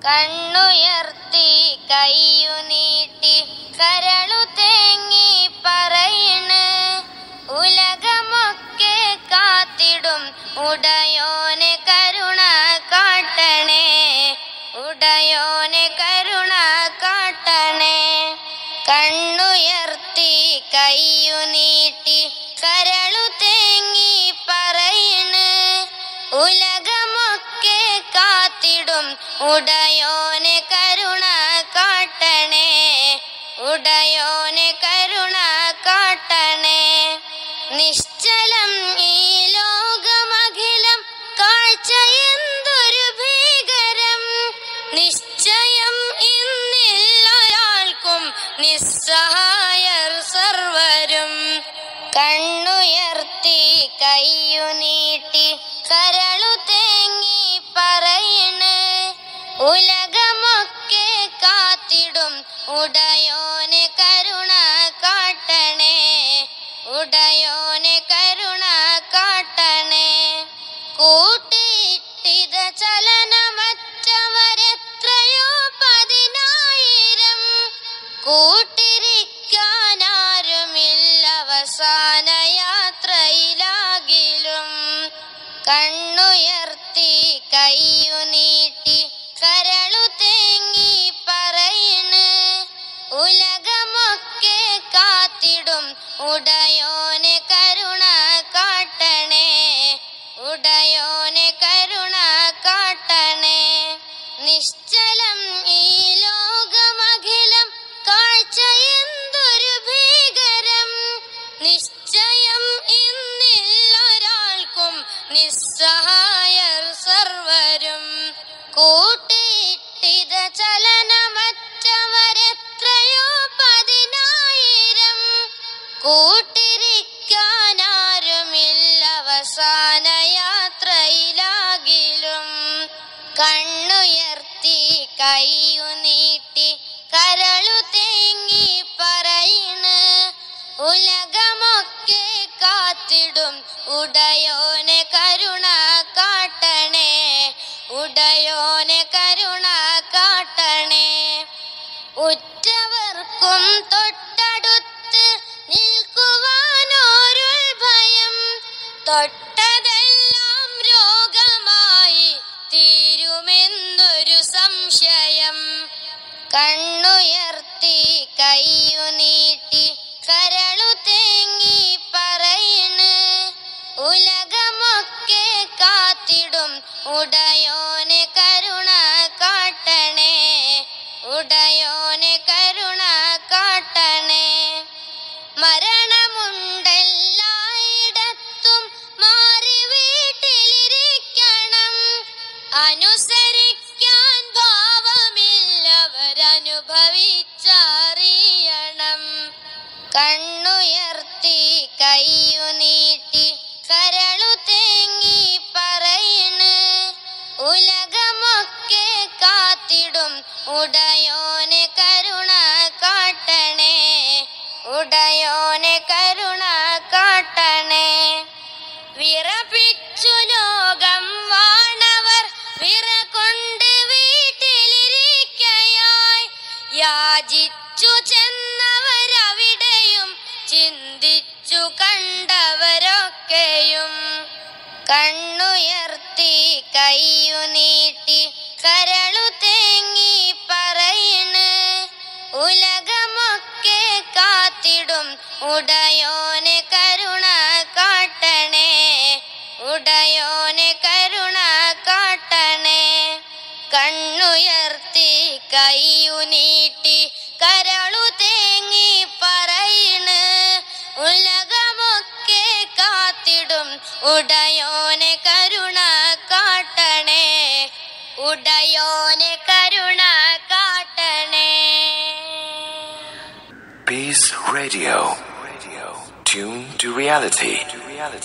കണ്ണുയർത്തി കയ്യു നീട്ടി കരളു തേങ്ങി പറയണ് ഉലകമൊക്കെ കാത്തിടും ഉടയോനെ കരുണ കാട്ടണേ ഉടയോനെ കരുണ കാട്ടണേ കണ്ണുയർത്തി കയ്യു നീട്ടി കരളു തേങ്ങി പറയണ് ഉലകമൊക്കെ കാത്തിടും ഉടയോനെ കരുണ കാട്ടണേ ഉടയോനെ കരുണ കാട്ടണേ നിശ്ചലം ഈ ലോകമഖിലം കാഴ്ച എന്തൊരു ഭീകരം നിശ്ചയം ഇന്നില്ലൊരാൾക്കും നിസ്സഹായർ സർവരും കണ്ണുയർത്തി കയ്യു നീട്ടി കരളു തേങ്ങി പറയണ് ഉലകമൊക്കെ കാത്തിടും ഉടയോനെ കരുണ കാട്ടണേ ഉടയോനെ കരുണ കാട്ടണേ കൂട്ടിയിട്ടിത ചലനമറ്റവരെത്രയോ പതിനായിരം കൂട്ടിരിക്കാനാരുമില്ല അവസാന യാത്രയിലാകിലും കണ്ണുയർത്തി കയ്യു നീട്ടി കരളു തേങ്ങി പറയണ് ഉലകമൊക്കെ കാത്തിടും ഉടയോനെ കരുണ കാട്ടണേ ഉടയോനെ കരുണ കാട്ടണേ നിശ്ചലം ഈ ലോകമഖിലം കാഴ്ച എന്തൊരു ഭീകരം നിശ്ചയം ഇന്നില്ലൊരാൾക്കും നിസ്സഹായർ സർവരും കൂട്ടിയിട്ടിത ചലനമറ്റവരെത്രയോ പതിനായിരം കൂട്ടിരിക്കാനാരുമില്ല അവസാന യാത്രയിലാകിലും കണ്ണുയർത്തി കയ്യു നീട്ടി കരളു തേങ്ങി പറയണ് ഉലകമൊക്കെ കാത്തിടും ഉടയോനെ കരുണ കാട്ടണേ ഉടയോനെ കരുണ കാട്ടണേ ഉറ്റവർക്കും തൊട്ടടുത്ത് നിൽക്കുവാനോരുൾ ഭയം തൊട്ടതെല്ലാം രോഗമായി തീരുമെന്നൊരു സംശയം കണ്ണുയർത്തി കയ്യു നീട്ടി കരളു തേങ്ങി പറയണ് ഉലകമൊക്കെ കാത്തിടും ഉടയോനെ കരുണ കാട്ടണേ ഉടയോനെ കരുണ കാട്ടണേ മരണമുണ്ടെല്ലായിടത്തും മാറി വീട്ടിലിരിക്കണം അനുസരിക്കാൻ ഭാവമില്ലവരനുഭവിച്ചറിയണം കണ്ണുയർത്തി കയ്യു നീട്ടി കരളു തേങ്ങി പറയണ് ഉലകമൊക്കെ കാത്തിടും ഉടയോനെ കരുണ കാട്ടണേ ഉടയോനെ കരുണ കാട്ടണേ വിറപ്പിച്ചു ലോകം വാണവർ വിറ കൊണ്ട് വീട്ടിലിരിക്കയായി യാചിച്ചു ചെന്നവരവിടെയും ചിന്തിച്ചു കണ്ടവരൊക്കെയും കണ്ണുയർത്തി കയ്യു നീട്ടി കരളു തേങ്ങി പറയണ് ഉലകമൊക്കെ കാത്തിടും ഉടയോനെ കരുണ കാട്ടണേ ഉടയോനെ കരുണ കാട്ടണേ കണ്ണുയർത്തി കയ്യു നീട്ടി കരളു തേങ്ങി പറയണ് ഉലകമൊക്കെ കാത്തിടും ഉടയോനെ കരുണ കാട്ടണേ ഉടയോനെ കരുണ കാട്ടണേ Peace Radio. Radio. Tune to reality. To reality.